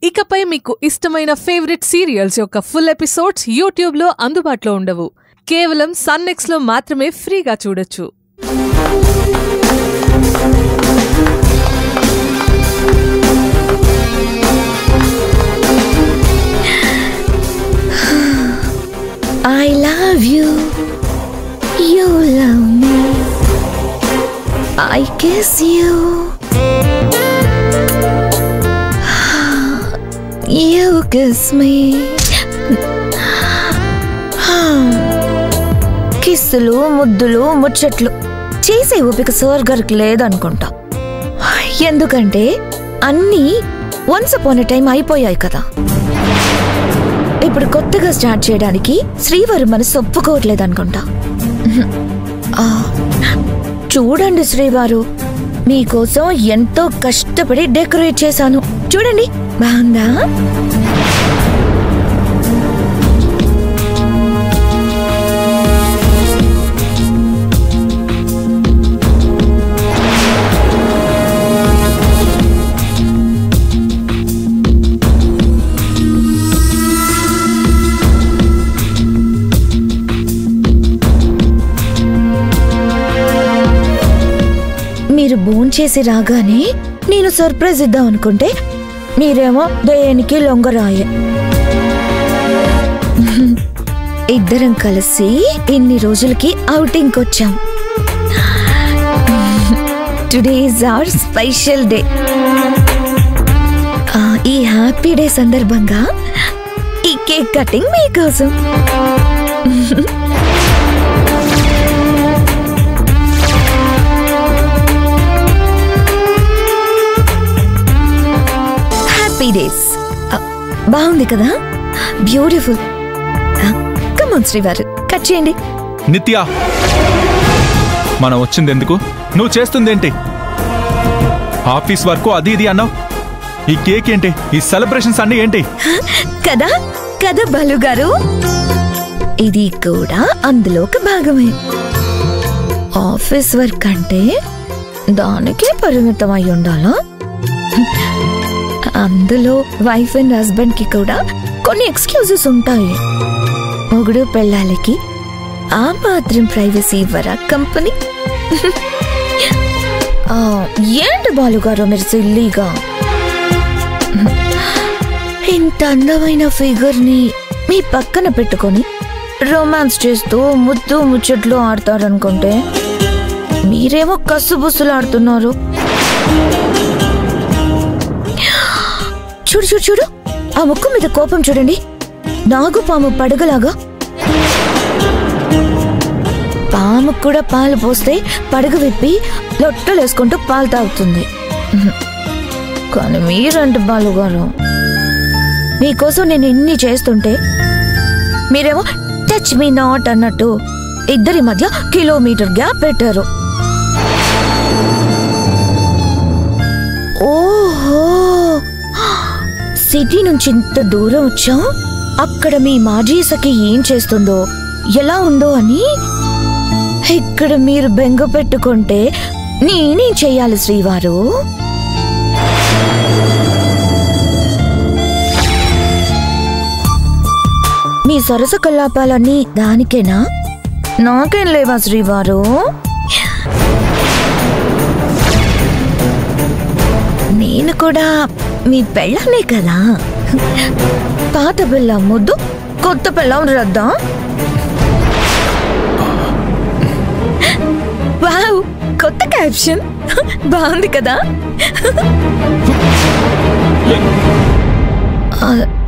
ఇకపై మీకు ఇష్టమైన ఫేవరెట్ సీరియల్స్ యొక్క ఫుల్ ఎపిసోడ్స్ యూట్యూబ్లో అందుబాటులో ఉండవు కేవలం సన్నెక్స్లో మాత్రమే ఫ్రీగా చూడొచ్చు I love you. You love me. I kiss you. You kiss me. కిస్సులు ముద్దులు ముచ్చట్లు చేసే ఓపిక సార్ గారికి లేదనుకుంటా ఎందుకంటే అన్నీ వన్స్ అపాన్ ఎ టైం అయిపోయాయి కదా ఇప్పుడు కొత్తగా స్టార్ట్ చేయడానికి శ్రీవారి మనసు ఒప్పుకోవట్లేదు అనుకుంటా ఆ, చూడండి శ్రీవారు మీకోసం ఎంతో కష్టపడి డెకరేట్ చేశాను చూడండి బాగుందా మీరు భోంచేసి రాగానే నేను సర్ప్రైజ్ ఇద్దాం అనుకుంటే మీరేమో దేనికి లొంగరాయే ఇద్దరం కలిసి ఇన్ని రోజులకి అవుటింగ్ వచ్చాం today is our special day ఈ హ్యాపీ డే సందర్భంగా ఈ కేక్ కటింగ్ మీకోసం హ్యాపీ డేస్ బాగుంది కదా బ్యూటిఫుల్ కమన్ శ్రీవారు కట్ చేయండి నిత్య మనం వచ్చింది ఎందుకు నువ్వు చేస్తుందేంటి ఆఫీస్ వర్క్ అది ఇది అన్నావు ఈ కేక్ ఏంటి ఈ సెలబ్రేషన్స్ అన్ని ఏంటి కదా కదా బాలు గారు ఇది కూడా అందులో ఒక భాగమే ఆఫీస్ వర్క్ అంటే దానికే పరిమితం అయి ఉండాలా అందులో వైఫ్ అండ్ హస్బెండ్ కి కూడా కొన్ని ఎక్స్క్యూజెస్ ఉంటాయి మొగుడు పెళ్ళాలకి ఆ మాత్రం ప్రైవసీ ఇవ్వరా కంపెనీ ఆ, ఏంటి బాలుగారు మీరు సిల్లీగా ఇంత అందమైన ఫిగర్ ని మీ పక్కన పెట్టుకొని రొమాన్స్ చేస్తూ ముద్దు ముచ్చట్లు ఆడతారనుకుంటే మీరేమో కసుబుస్సులు ఆడుతున్నారు చూడు చూడు చూడు ఆ ముక్కు మీద కోపం చూడండి నాగుపాము పడగలాగా పాము కూడా పాలు పోస్తే పడగ విప్పి లొట్టలేసుకుంటూ పాలు తాగుతుంది కానీ మీరంటే బాలుగారు మీకోసం నేను ఇన్ని చేస్తుంటే మీరేమో టచ్ మీ నాట్ అన్నట్టు ఇద్దరి మధ్య కిలోమీటర్ గ్యాప్ పెట్టారు ఓహో సిటీ నుంచి ఇంత దూరం వచ్చాం అక్కడ మీ మాజీ సఖి ఏం చేస్తుందో ఎలా ఉందో అని ఇక్కడ మీరు బెంగ పెట్టుకుంటే నేనేం చెయ్యాలి శ్రీవారు మీ సరస కల్లాపాలన్నీ దానికేనా నాకేం లేవా శ్రీవారు నేను కూడా మీ పెళ్ళానే కదా పాత పెళ్ళాం ముద్దు కొత్త పెళ్ళాం రద్దా వావ్ కొత్త క్యాప్షన్ బాగుంది కదా ఆ,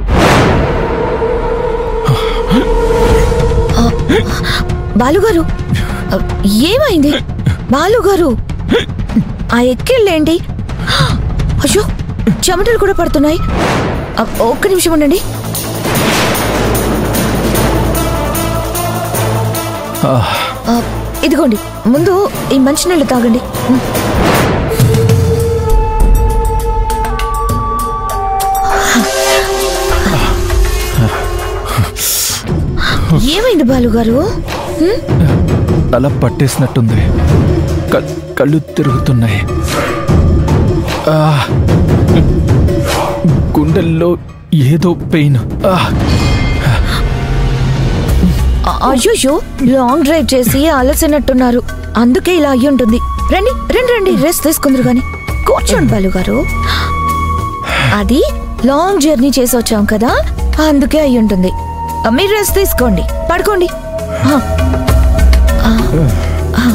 బాలుగారు ఆ, ఏమైంది బాలుగారు ఆ ఎక్కిళ్ళేంటి అయ్యో చెమటలు కూడా పడుతున్నాయి ఆ, ఒక్క నిమిషం ఉండండి ఆ, ఇదిగోండి ముందు ఈ మంచినీళ్ళు తాగండి ఉమ్. ఏమైంది బాలుగారు ఉమ్? తల పట్టేసినట్టుంది క- కళ్ళు తిరుగుతున్నాయి ఆ, గుండె గుండెల్లో ఏదో పెయిన్ ఆ, అయ్యో లాంగ్ డ్రైవ్ చేసి అలసినట్టున్నారు అందుకే ఇలా అయ్యి ఉంటుంది రండి రండి రండి రెస్ట్ తీసుకుందరు గాని కూర్చోండి బాలు గారు అది లాంగ్ జర్నీ చేసి వచ్చాం కదా అందుకే అయి ఉంటుంది ఆ, మీరు రెస్ట్ తీసుకోండి పడుకోండి ఆ. ఆ. ఆ.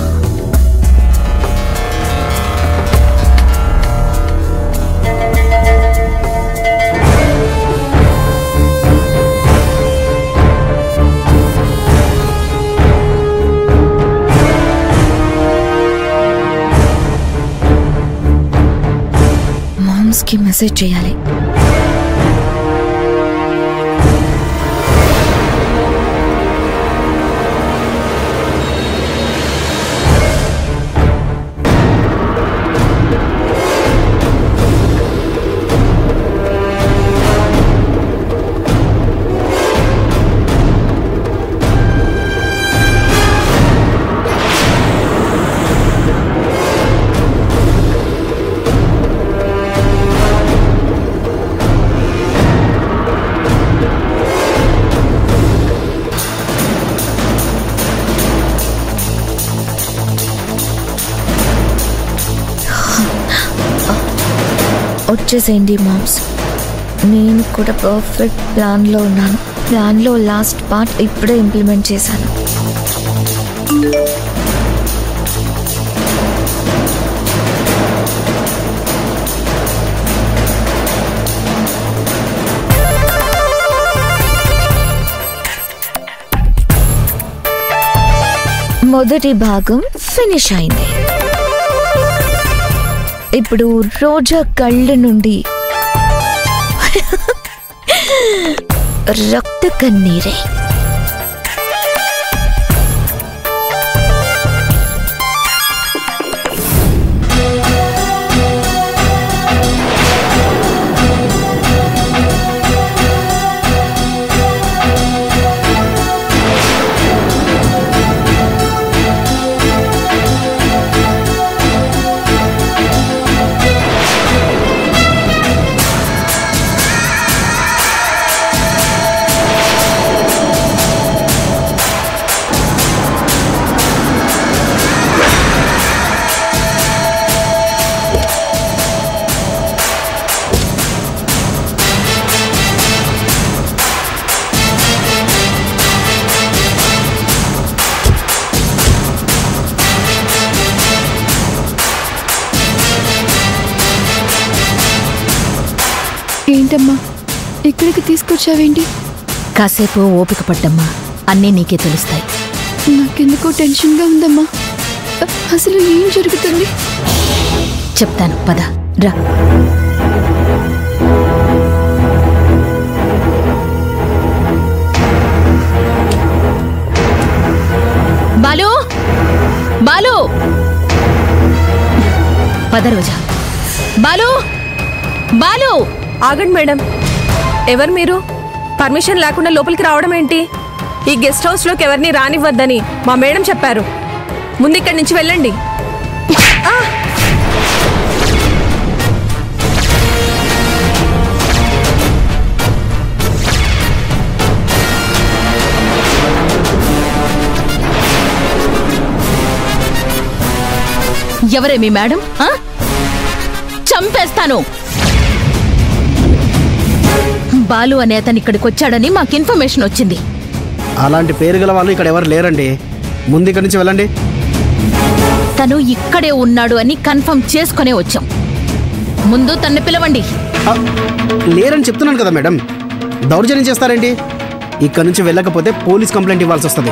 మామ్స్ కి మెసేజ్ చేయాలి వచ్చేసేయండి మామ్స్ నేను కూడా పర్ఫెక్ట్ ప్లాన్లో ఉన్నాను ప్లాన్లో లాస్ట్ పార్ట్ ఇప్పుడే ఇంప్లిమెంట్ చేశాను మొదటి భాగం ఫినిష్ అయింది ఇప్పుడు రోజా కళ్ళ నుండి రక్త కన్నీరే ఏంటమ్మా ఇక్కడికి తీసుకొచ్చావేంటి కాసేపు ఓపిక పడ్డమ్మా అన్నీ నీకే తెలుస్తాయి నాకెందుకో టెన్షన్గా ఉందమ్మా అ- అసలు ఏం జరుగుతుంది చెప్తాను పద రా బాలు బాలు పద రోజా బాలు బాలు ఆగండి మేడం ఎవరు మీరు పర్మిషన్ లేకుండా లోపలికి రావడం ఏంటి ఈ గెస్ట్ హౌస్లోకి ఎవరిని రానివ్వద్దని మా మేడం చెప్పారు ముందు ఇక్కడి నుంచి వెళ్ళండి ఆ! ఎవరే మీ మేడం ఆ? చంపేస్తాను బాలు అనే అతను ఇక్కడికి వచ్చాడని మాకు ఇన్ఫర్మేషన్ వచ్చింది అలాంటి పేరు గల వాళ్ళు ఇక్కడ ఎవరు లేరండి ముందు ఇక్కడి నుంచి వెళ్ళండి తను ఇక్కడే ఉన్నాడు అని కన్ఫర్మ్ చేసుకునే వచ్చాం ముందు తన్ని పిలవండి ఆ, లేరని చెప్తున్నాను కదా మేడం దౌర్జన్యం చేస్తారేంటి ఇక్కడ నుంచి వెళ్ళకపోతే పోలీస్ కంప్లైంట్ ఇవ్వాల్సి వస్తుంది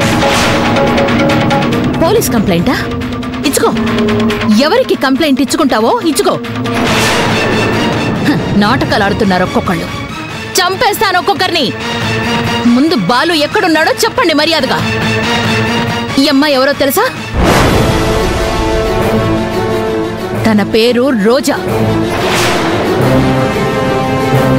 పోలీస్ కంప్లైంటా ఇచ్చుకో ఎవరికి కంప్లైంట్ ఇచ్చుకుంటావో ఇచ్చుకో హ, నాటకాలు ఆడుతున్నారు ఒక్కొక్కళ్ళు చంపేస్తాను ఒక్కొక్కరిని ముందు బాలు ఎక్కడున్నాడో చెప్పండి మర్యాదగా ఈ అమ్మాయి ఎవరో తెలుసా తన పేరు రోజా